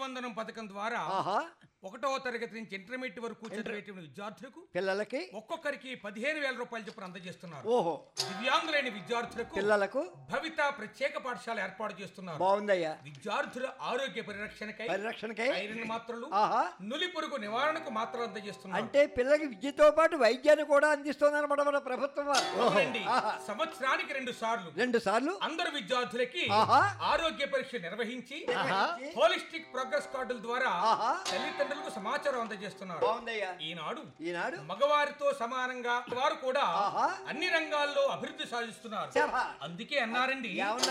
వందనం పథకం ద్వారా ఆహా ఒకటవ తరగతి నుంచి ఇంటర్మీడియట్ వరకు చదివేటువంటి విద్యార్థులకు పిల్లలకి ఒక్కొక్కరికి పదిహేను వేల రూపాయలు చొప్పున అందజేస్తున్నారు ఓహో దివ్యాంగులైన విద్యార్థులకు పిల్లలకు భవిత ప్రత్యేక పాఠశాల ఏర్పాటు చేస్తున్నారు బాగుందయ్యా విద్యార్థుల ఆరోగ్య పరిరక్షణకై పరిరక్షణకై ఐరన్ మాత్రలు ఆహా నులి పురుగు నివారణకు మాత్రలు అందజేస్తున్నారు అంటే పిల్లలకి విద్యతో పాటు వైద్యాన్ని కూడా అందిస్తుంది అనమాట మన ప్రభుత్వం వారు. అవునండి. ఆహా. సంవత్సరానికి రెండు సార్లు రెండు సార్లు అందరు విద్యార్థులకి ఆహా. ఆరోగ్య పరీక్ష నిర్వహించి ఆహా. హోలిస్టిక్ ప్రోగ్రెస్ కార్డుల ద్వారా ఆహా. తల్లిదండ్రులకు సమాచారం అందజేస్తున్నారు బాగుందయ్యా ఈనాడు ఈనాడు మగవారితో సమానంగా వారు కూడా ఆహా. అన్ని రంగాల్లో అభివృద్ధి సాధిస్తున్నారు శభా. అందుకే అన్నారండి ఏమన్నా